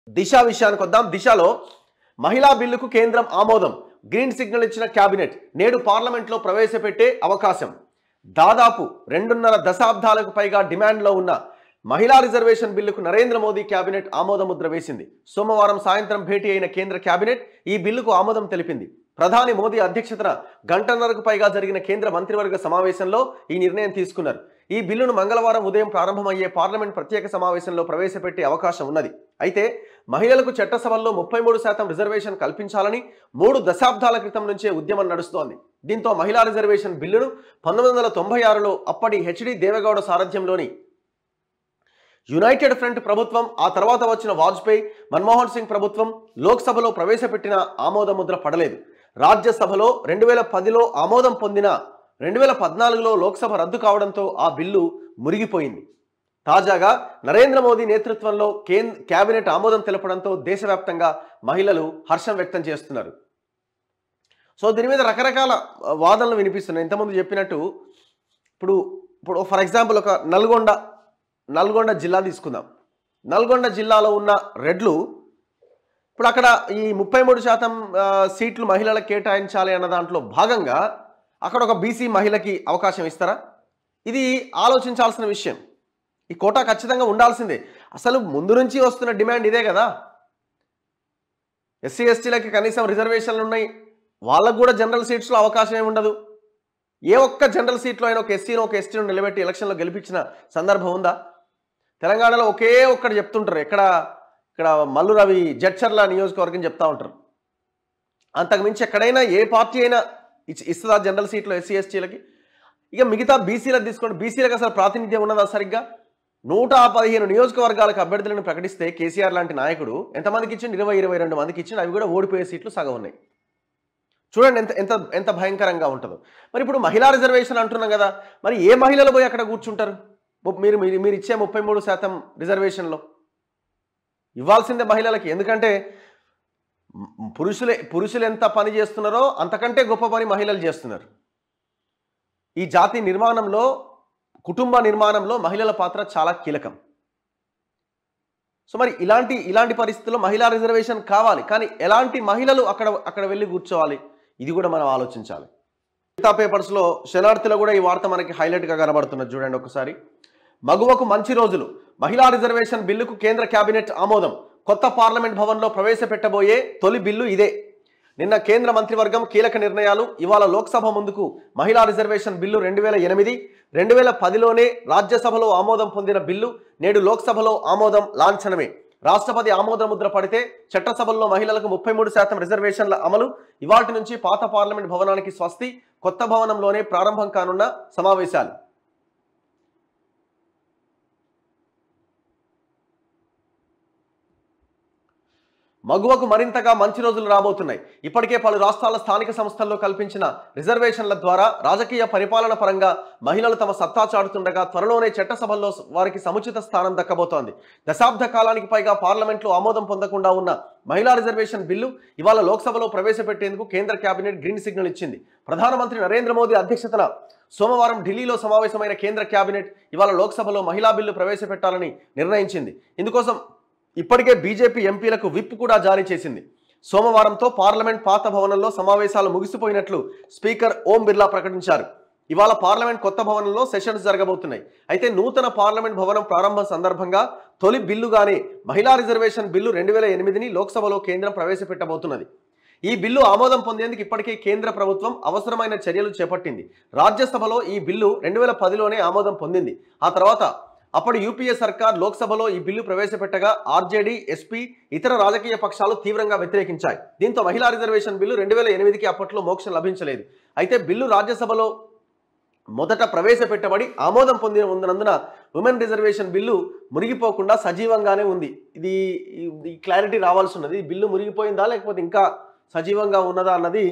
దిశ విషయానికి వద్దాం దిశలో మహిళా బిల్లుకు కేంద్రం ఆమోదం గ్రీన్ సిగ్నల్ ఇచ్చిన కేబినెట్ నేడు పార్లమెంట్లో ప్రవేశపెట్టే అవకాశం దాదాపు రెండున్నర దశాబ్దాలకు పైగా డిమాండ్లో ఉన్న మహిళా రిజర్వేషన్ బిల్లుకు నరేంద్ర మోదీ కేబినెట్ ఆమోద ముద్ర వేసింది సోమవారం సాయంత్రం భేటీ అయిన కేంద్ర కేబినెట్ ఈ బిల్లుకు ఆమోదం తెలిపింది ప్రధాని మోదీ అధ్యక్షతన గంటన్నరకు పైగా జరిగిన కేంద్ర మంత్రివర్గ సమావేశంలో ఈ నిర్ణయం తీసుకున్నారు ఈ బిల్లును మంగళవారం ఉదయం ప్రారంభమయ్యే పార్లమెంట్ ప్రత్యేక సమావేశంలో ప్రవేశపెట్టే అవకాశం ఉన్నది అయితే మహిళలకు చట్టసభల్లో ముప్పై మూడు శాతం రిజర్వేషన్ కల్పించాలని మూడు దశాబ్దాల క్రితం నుంచే ఉద్యమం నడుస్తోంది దీంతో మహిళా రిజర్వేషన్ బిల్లును పంతొమ్మిది వందల తొంభై ఆరులో అప్పటి హెచ్డి దేవగౌడ సారథ్యంలోని యునైటెడ్ ఫ్రంట్ ప్రభుత్వం ఆ తర్వాత వచ్చిన వాజ్పేయి మన్మోహన్ సింగ్ ప్రభుత్వం లోక్సభలో ప్రవేశపెట్టిన ఆమోద ముద్ర పడలేదు రాజ్యసభలో రెండు వేల పదిలో ఆమోదం పొందిన రెండు వేల పద్నాలుగులో లోక్సభ రద్దు కావడంతో ఆ బిల్లు మురిగిపోయింది తాజాగా నరేంద్ర మోదీ నేతృత్వంలో కేంద్ర కేబినెట్ ఆమోదం తెలపడంతో దేశవ్యాప్తంగా మహిళలు హర్షం వ్యక్తం చేస్తున్నారు సో దీని మీద రకరకాల ఆ, వాదనలు వినిపిస్తున్నాయి ఇంతకుముందు చెప్పినట్టు ఇప్పుడు ఇప్పుడు ఫర్ ఎగ్జాంపుల్ ఒక నల్గొండ నల్గొండ జిల్లా తీసుకుందాం నల్గొండ జిల్లాలో ఉన్న రెడ్లు ఇప్పుడు అక్కడ ఈ ముప్పై మూడు శాతం ఆ, సీట్లు మహిళలకు కేటాయించాలి అన్న దాంట్లో భాగంగా అక్కడ ఒక బీసీ మహిళకి అవకాశం ఇస్తారా ఇది ఆలోచించాల్సిన విషయం ఈ కోటా ఖచ్చితంగా ఉండాల్సిందే అసలు ముందు నుంచి వస్తున్న డిమాండ్ ఇదే కదా ఎస్సీ ఎస్టీలకి కనీసం రిజర్వేషన్లు ఉన్నాయి వాళ్ళకు కూడా జనరల్ సీట్స్లో అవకాశం ఏమి ఉండదు ఏ ఒక్క జనరల్ సీట్లో అయినా ఒక ఎస్సీని ఒక ఎస్టీని నిలబెట్టి ఎలక్షన్లో గెలిపించిన సందర్భం ఉందా తెలంగాణలో ఒకే ఒక్కటి చెప్తుంటారు ఎక్కడ ఇక్కడ మల్లు రవి జడ్చర్ల నియోజకవర్గం చెప్తా ఉంటారు అంతకు మించి ఎక్కడైనా ఏ పార్టీ అయినా ఇచ్చి ఇస్తుందా జనరల్ సీట్లో ఎస్సీ ఎస్టీలకి ఇక మిగతా బీసీలకు తీసుకోండి బీసీలకు అసలు ప్రాతినిధ్యం ఉన్నదా సరిగ్గా నూట పదిహేను నియోజకవర్గాలకు అభ్యర్థులను ప్రకటిస్తే కేసీఆర్ లాంటి నాయకుడు ఎంతమందికి ఇచ్చిండు ఇరవై ఇరవై రెండు మందికి ఇచ్చిండు అవి కూడా ఓడిపోయే సీట్లు సగం ఉన్నాయి చూడండి ఎంత ఎంత ఎంత భయంకరంగా ఉంటుందో మరి ఇప్పుడు మహిళా రిజర్వేషన్ అంటున్నాం కదా మరి ఏ మహిళలు పోయి అక్కడ కూర్చుంటారు ము- మీరు మీరు మీరు ఇచ్చే ముప్పై మూడు శాతం రిజర్వేషన్లో ఇవ్వాల్సిందే మహిళలకి ఎందుకంటే మ్, పురుషులే పురుషులు ఎంత పని చేస్తున్నారో అంతకంటే గొప్ప పని మహిళలు చేస్తున్నారు ఈ జాతి నిర్మాణంలో కుటుంబ నిర్మాణంలో మహిళల పాత్ర చాలా కీలకం సో మరి ఇలాంటి ఇలాంటి పరిస్థితుల్లో మహిళా రిజర్వేషన్ కావాలి కానీ ఎలాంటి మహిళలు అక్కడ అక్కడ వెళ్ళి కూర్చోవాలి ఇది కూడా మనం ఆలోచించాలి మిగతా పేపర్స్లో శనార్థిలో కూడా ఈ వార్త మనకి హైలైట్గా కనబడుతున్నది చూడండి ఒకసారి మగువకు మంచి రోజులు మహిళా రిజర్వేషన్ బిల్లుకు కేంద్ర కేబినెట్ ఆమోదం కొత్త పార్లమెంట్ భవన్లో ప్రవేశపెట్టబోయే తొలి బిల్లు ఇదే నిన్న కేంద్ర మంత్రివర్గం కీలక నిర్ణయాలు ఇవాళ లోక్సభ ముందుకు మహిళా రిజర్వేషన్ బిల్లు రెండు వేల ఎనిమిది రెండు వేల పదిలోనే రాజ్యసభలో ఆమోదం పొందిన బిల్లు నేడు లోక్సభలో ఆమోదం లాంఛనమే రాష్ట్రపతి ఆమోద ముద్ర పడితే చట్టసభల్లో మహిళలకు ముప్పై మూడు శాతం రిజర్వేషన్ల అమలు ఇవాటి నుంచి పాత పార్లమెంట్ భవనానికి స్వస్తి కొత్త భవనంలోనే ప్రారంభం కానున్న సమావేశాలు మగువకు మరింతగా మంచి రోజులు రాబోతున్నాయి ఇప్పటికే పలు రాష్ట్రాల స్థానిక సంస్థల్లో కల్పించిన రిజర్వేషన్ల ద్వారా రాజకీయ పరిపాలన పరంగా మహిళలు తమ సత్తా చాటుతుండగా త్వరలోనే చట్టసభల్లో వారికి సముచిత స్థానం దక్కబోతోంది దశాబ్ద కాలానికి పైగా పార్లమెంట్లో ఆమోదం పొందకుండా ఉన్న మహిళా రిజర్వేషన్ బిల్లు ఇవాళ లోక్సభలో ప్రవేశపెట్టేందుకు కేంద్ర కేబినెట్ గ్రీన్ సిగ్నల్ ఇచ్చింది ప్రధానమంత్రి నరేంద్ర మోదీ అధ్యక్షతన సోమవారం ఢిల్లీలో సమావేశమైన కేంద్ర కేబినెట్ ఇవాళ లోక్సభలో మహిళా బిల్లు ప్రవేశపెట్టాలని నిర్ణయించింది ఇందుకోసం ఇప్పటికే బీజేపీ ఎంపీలకు విప్ కూడా జారీ చేసింది సోమవారంతో పార్లమెంట్ పాత భవనంలో సమావేశాలు ముగిసిపోయినట్లు స్పీకర్ ఓం బిర్లా ప్రకటించారు ఇవాళ పార్లమెంట్ కొత్త భవనంలో సెషన్స్ జరగబోతున్నాయి అయితే నూతన పార్లమెంట్ భవనం ప్రారంభం సందర్భంగా తొలి బిల్లుగానే మహిళా రిజర్వేషన్ బిల్లు రెండు వేల ఎనిమిదిని లోక్సభలో కేంద్రం ప్రవేశపెట్టబోతున్నది ఈ బిల్లు ఆమోదం పొందేందుకు ఇప్పటికే కేంద్ర ప్రభుత్వం అవసరమైన చర్యలు చేపట్టింది రాజ్యసభలో ఈ బిల్లు రెండు వేల పదిలోనే ఆమోదం పొందింది ఆ తర్వాత అప్పటి యూపీఏ సర్కార్ లోక్సభలో ఈ బిల్లు ప్రవేశపెట్టగా ఆర్జేడీ ఎస్పీ ఇతర రాజకీయ పక్షాలు తీవ్రంగా వ్యతిరేకించాయి దీంతో మహిళా రిజర్వేషన్ బిల్లు రెండు వేల ఎనిమిదికి అప్పట్లో మోక్షం లభించలేదు అయితే బిల్లు రాజ్యసభలో మొదట ప్రవేశపెట్టబడి ఆమోదం పొందిన ఉన్నందున ఉమెన్ రిజర్వేషన్ బిల్లు మురిగిపోకుండా సజీవంగానే ఉంది ఇది ఈ- ఈ క్లారిటీ రావాల్సి ఉన్నది ఈ బిల్లు మురిగిపోయిందా లేకపోతే ఇంకా సజీవంగా ఉన్నదా అన్నది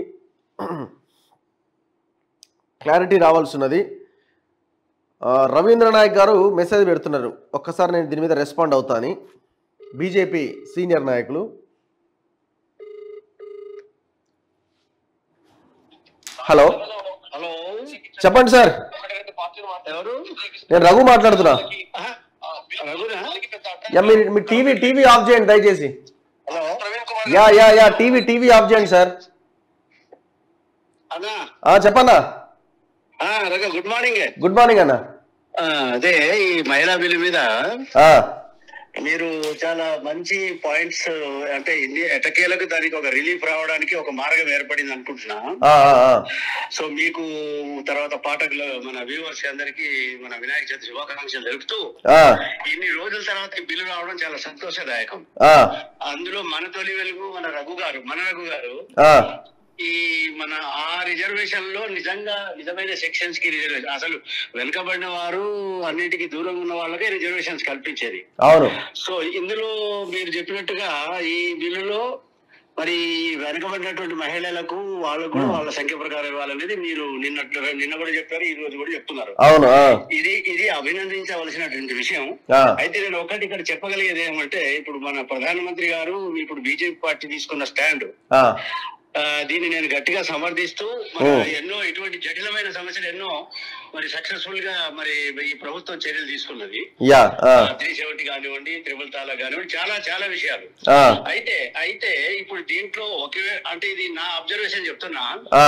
క్లారిటీ రావాల్సి ఉన్నది ఆ, రవీంద్ర నాయక్ గారు మెసేజ్ పెడుతున్నారు ఒక్కసారి నేను దీని మీద రెస్పాండ్ అవుతాను బీజేపీ సీనియర్ నాయకులు హలో హలో చెప్పండి సార్ ఎవరు నేను రఘు మాట్లాడుతున్నా ఆహా, రఘునా యా మీరు మీ టీవీ టీవీ ఆఫ్ చేయండి దయచేసి hello yeah yeah yeah TV TV off చేయండి సార్ అన్నా ఆ, చెప్పన్నా ఆ, Raghu good morning good morning అన్న ఆ, అదే ఈ మహిళా బిల్లు మీద ఆ, మీరు చాలా మంచి పాయింట్స్ అంటే ఇండియా ఎటకేలకు దానికి ఒక రిలీఫ్ రావడానికి ఒక మార్గం ఏర్పడింది అనుకుంటున్నా ఆ, ఆ, ఆ. సో మీకు తర్వాత పాఠకులు మన వ్యూవర్స్ అందరికి మన వినాయక చవితి శుభాకాంక్షలు తెలుపుతూ ఆ, ఇన్ని రోజుల తర్వాత ఈ బిల్లు రావడం చాలా సంతోషదాయకం ఆ, అందులో మన తొలి వెలుగు మన రఘు గారు మన రఘు గారు ఆ, ఈ మన ఆ రిజర్వేషన్ లో నిజంగా నిజమైన సెక్షన్స్ కి రిజర్వేషన్ అసలు వెనుకబడిన వారు అన్నిటికీ దూరంగా ఉన్న వాళ్ళకే రిజర్వేషన్స్ కల్పించేది అవును సో ఇందులో మీరు చెప్పినట్టుగా ఈ బిల్లులో మరి వెనుకబడినటువంటి మహిళలకు వాళ్ళకు కూడా వాళ్ళ సంఖ్య ప్రకారం ఇవ్వాలనేది మీరు నిన్న నిన్న కూడా చెప్పారు ఈ రోజు కూడా చెప్తున్నారు అవును ఆ, ఇది ఇది అభినందించవలసినటువంటి విషయం ఆ, అయితే నేను ఒకటి ఇక్కడ చెప్పగలిగేది ఏమంటే ఇప్పుడు మన ప్రధానమంత్రి గారు ఇప్పుడు బీజేపీ పార్టీ తీసుకున్న స్టాండ్ ఆ, ఆ, దీన్ని నేను గట్టిగా సమర్థిస్తూ మన ఓ. ఎన్నో ఇటువంటి జటిలమైన సమస్యలు ఎన్నో మరి సక్సెస్ఫుల్ గా మరి ఈ ప్రభుత్వం చర్యలు తీసుకున్నది యా ఆ, త్రీ సెవెంటీ కానివ్వండి త్రిబుల్ తాలా కానివ్వండి చాలా చాలా విషయాలు ఆ, అయితే అయితే ఇప్పుడు దీంట్లో ఒకే అంటే ఇది నా అబ్జర్వేషన్ చెప్తున్నా ఆ,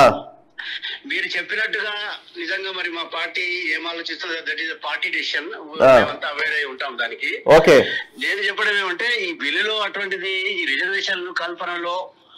మీరు చెప్పినట్టుగా నిజంగా మరి మా పార్టీ ఏం ఆలోచిస్తుందో దట్ ఈస్ పార్టీ డిసిషన్ ఆ. మేమంతా అవేర్ అయి ఉంటాం దానికి ఓకే నేను చెప్పడం ఏమంటే ఈ బిల్లులో అటువంటిది ఈ రిజర్వేషన్ కల్పనలో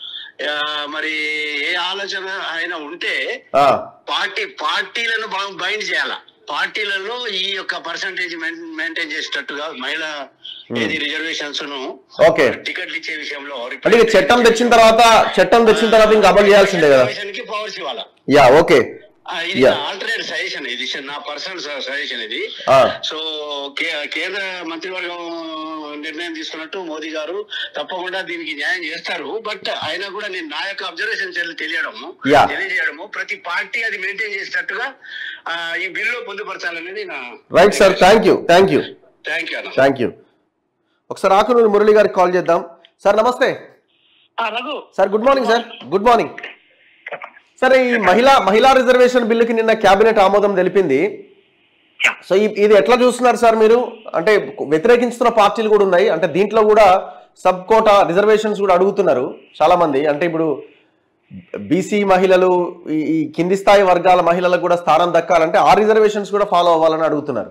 ఆ, మరి ఏ ఆలోచన అయినా ఉంటే ఆ, పార్టీ పార్టీలను బైండ్ చేయాల పార్టీలలో ఈ యొక్క పర్సంటేజ్ మెయింటైన్ చేసేటట్టుగా మహిళా ఏది రిజర్వేషన్స్ ను ఓకే టికెట్లు ఇచ్చే విషయంలో అంటే ఇక చట్టం తెచ్చిన తర్వాత చట్టం తెచ్చిన తర్వాత ఇంకా అమలు చేయాల్సిందే కదా కి పవర్స్ ఇవ్వాలా యా ఓకే ఆ, ఇది Yeah. ఆల్టర్నేట్ సజెషన్ ఇది నా పర్సనల్ సజెషన్ ఇది ఆ, సో కే- కేంద్ర మంత్రివర్గం నిర్ణయం తీసుకున్నట్టు మోదీ గారు తప్పకుండా దీనికి న్యాయం చేస్తారు బట్ అయినా కూడా నేను నా యొక్క అబ్జర్వేషన్ తెలియడము Yeah. తెలియజేయడము ప్రతి పార్టీ అది మెయింటైన్ చేసినట్టుగా ఆ, ఈ బిల్లు పొందుపరచాలనేది నా right sir thank you thank you thank you అన్న థ్యాంక్ యూ ఒకసారి ఆకునూరు మురళి గారికి కాల్ చేద్దాం సార్ నమస్తే ఆ, Raghu sir good morning sir good morning sir ఈ మహిళా మహిళా రిజర్వేషన్ బిల్లుకి నిన్న కేబినెట్ ఆమోదం తెలిపింది సో ఈ- ఇది ఎట్లా చూస్తున్నారు సార్ మీరు అంటే వ్యతిరేకించుతున్న పార్టీలు కూడా ఉన్నాయి అంటే దీంట్లో కూడా సబ్ కోటా రిజర్వేషన్స్ కూడా అడుగుతున్నారు చాలా మంది అంటే ఇప్పుడు బీసీ మహిళలు ఈ ఈ కింది స్థాయి వర్గాల మహిళలకు కూడా స్థానం దక్కాలంటే ఆ రిజర్వేషన్స్ కూడా ఫాలో అవ్వాలని అడుగుతున్నారు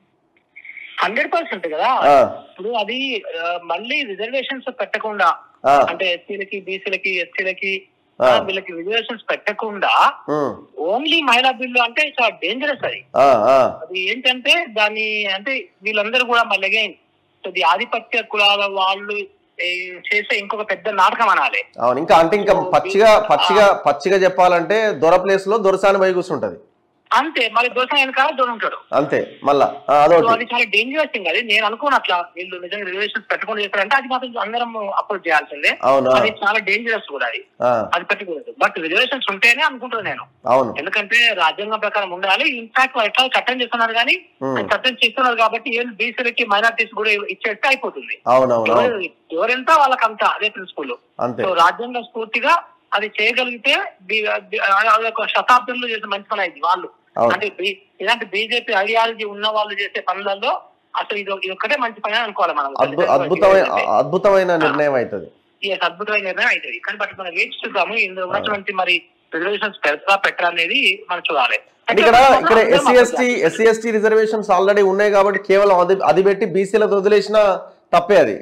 హండ్రెడ్ పర్సెంట్ కదా ఆ, ఇప్పుడు అది ఆ, మళ్ళీ రిజర్వేషన్స్ పెట్టకుండా ఆ, అంటే ఎస్సీలకి బీసీలకి ఎస్సీలకి ఆ. వీళ్ళకి రిజర్వేషన్స్ పెట్టకుండా ఉమ్, ఓన్లీ మహిళా బిల్లు అంటే చాలా డేంజరస్ అది ఆ, ఆ, అది ఏంటంటే దాన్ని అంటే వీళ్ళందరూ కూడా మళ్ళీ అగైన్ ఇది ఆధిపత్య కులాల వాళ్ళు ఏ, చేసే ఇంకొక పెద్ద నాటకం అనాలి అవును ఇంకా అంటే ఇంకా పచ్చిగా పచ్చిగా పచ్చిగా చెప్పాలంటే దొర ప్లేస్ లో దొరసాని పోయి కూర్చుంటది అంతే మరి దోశ వెనకాల దూరం ఉంటాడు అంతే మళ్ళా ఆ, సో అదొకటి అది చాలా డేంజరస్ థింగ్ అది నేను అనుకోను అట్లా వీళ్ళు నిజంగా రిజర్వేషన్స్ పెట్టకుండా చేస్తారంటే అది మాత్రం అందరం అప్రోచ్ చేయాల్సిందే అవును ఆ, అది చాలా డేంజరస్ కూడా అది ఆ, అది పెట్టకూడదు బట్ రిజర్వేషన్స్ ఉంటేనే అనుకుంటున్నాను నేను అవును ఎందుకంటే రాజ్యాంగం ప్రకారం ఉండాలి ఇన్ఫాక్ట్ వాళ్ళు ఎట్లా చట్టం చేస్తున్నారు కానీ ఉమ్, అది చట్టం చేస్తున్నారు కాబట్టి ఏం బీసీలకి మైనార్టీస్ కూడా ఇచ్చేస్తే అయిపోతుంది అవును అవును అవును ఎవరు- ఎవరెంత వాళ్ళకంతా అదే ప్రిన్సిపల్ అంతే సో రాజ్యాంగ స్ఫూర్తిగా అది చేయగలిగితే బి- బి- అది ఒక శతాబ్దంలో చేసిన మంచి పని అయింది వాళ్ళు అవును అంటే బి- ఇలాంటి బీజేపీ ఐడియాలజీ ఉన్న వాళ్ళు చేసే పనులలో అసలు ఇది ఇది ఒక్కటే మంచి పని అని అనుకోవాలి మనం అద్భు అద్భుతమైన అద్భుతమైన నిర్ణయం అవుతుంది ఈ యొక్క అద్భుతమైన నిర్ణయం అవుతుంది కానీ బట్ మనం వేచి చూద్దాము ఇందులో ఉన్నటువంటి మరి రిజర్వేషన్స్ పెడతా పెట్టరా అనేది మనం చూడాలి అంటే ఇక్కడ ఇక్కడ SC ST SC ST reservations already ఉన్నాయి కాబట్టి కేవలం అది అది పెట్టి బీసీలకు వదిలేసిన తప్పే అది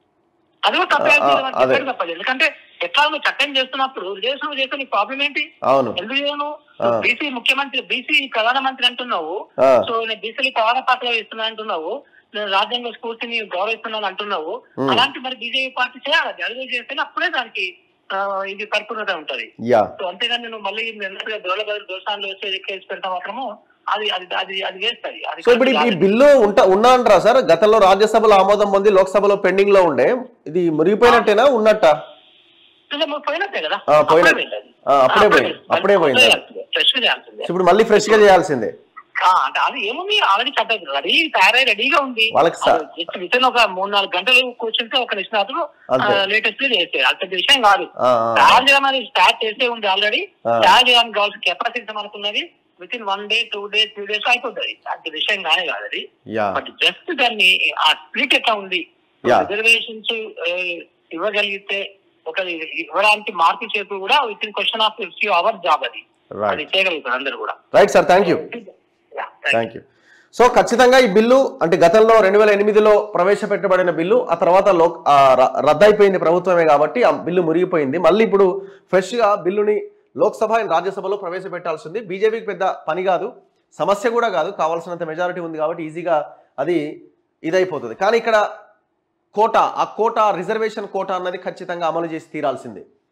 అది కూడా తప్పే ఆ, ఆ, అదే. తప్పదు ఎందుకంటే ఎట్లా నువ్వు చట్టం చేస్తున్నప్పుడు రిజర్వేషన్ చేస్తే నీకు ప్రాబ్లం ఏంటి అవును ఎందుకు చేయను ఆ. బీసీ ముఖ్యమంత్రి బీసీ ప్రధానమంత్రి అంటున్నావు ఆ, సో నేను బీసీలు ప్రధాన పాత్ర ఇస్తున్నా అంటున్నావు నేను రాజ్యాంగ స్ఫూర్తిని గౌరవిస్తున్నాను అంటున్నావు ఉమ్. అలాంటి మరి బీజేపీ పార్టీ చేయాలి అది అడుగు చేస్తేనే అప్పుడే దానికి ఆ, ఇది పరిపూర్ణత ఉంటది యా సో అంతేగాని నువ్వు మళ్ళీ నిన్నట్టుగా దోళ బదులు దోషాలు వచ్చే కేసు పెడతా మాత్రము అది అది అది అది వేస్తుంది అది సో ఇప్పుడు ఈ- ఈ బిల్లు ఉంటా ఉన్నా అంటారా సార్ గతంలో రాజ్యసభలో ఆమోదం పొంది లోక్సభలో పెండింగ్ లో ఉండే ఇది మురిగిపోయినట్టేనా ఉన్నట్టా ఇంకా నువ్వు పోయినట్టే కదా ఆ, పోయిన- అప్పుడే పోయింది అది. ఆ, అప్పుడే పోయింది అప్పుడే పోయింది ఫ్రెష్ గా చేయాల్సిందే సో ఇప్పుడు మళ్ళీ ఫ్రెష్ గా చేయాల్సిందే ఆ, అంటే అది ఏముంది ఆల్రెడీ చట్టం రెడీ తయారై రెడీగా ఉంది వాళ్ళకి స- జస్ట్ విత్ ఒక మూడు నాలుగు గంటలు కూర్చుంటే ఒక నిష్ణాతులు అంతే. లేటెస్ట్ చేసేది అంత పెద్ద విషయం కాదు ఆ, ఆ, తయారు చేయడం అనేది స్టార్ట్ చేసే ఉంది ఆల్రెడీ ఆ. తయారు చేయడానికి కావాల్సిన కెపాసిటీ మనకున్నది within one day two day three days అయిపోతుంది అంత విషయం కానే కాదు అది యా బట్ జస్ట్ దాన్ని ఆ స్ప్లిట్ ఎట్లా ఉంది Yeah. రిజర్వేషన్స్ ఇవ్వగలిగితే ఒక ఇవ్వడానికి మార్పు చేపు కూడా within question of few hour job అది అది రైట్ చేయగలుగుతారు అందరు కూడా right sir thank you Yeah, thank you. Thank you so ఖచ్చితంగా ఈ బిల్లు అంటే గతంలో రెండు వేల ఎనిమిదిలో ప్రవేశపెట్టబడిన బిల్లు ఆ తర్వాత లో ఆ ర- రద్దయిపోయింది ప్రభుత్వమే కాబట్టి ఆ బిల్లు మురిగిపోయింది మళ్ళీ ఇప్పుడు ఫ్రెష్గా బిల్లుని లోక్సభ అండ్ రాజ్యసభలో ప్రవేశపెట్టాల్సింది బీజేపీకి పెద్ద పని కాదు సమస్య కూడా కాదు కావాల్సినంత మెజారిటీ ఉంది కాబట్టి ఈజీగా అది ఇదైపోతుంది కానీ ఇక్కడ కోట ఆ కోట రిజర్వేషన్ కోట అన్నది ఖచ్చితంగా అమలు చేసి తీరాల్సిందే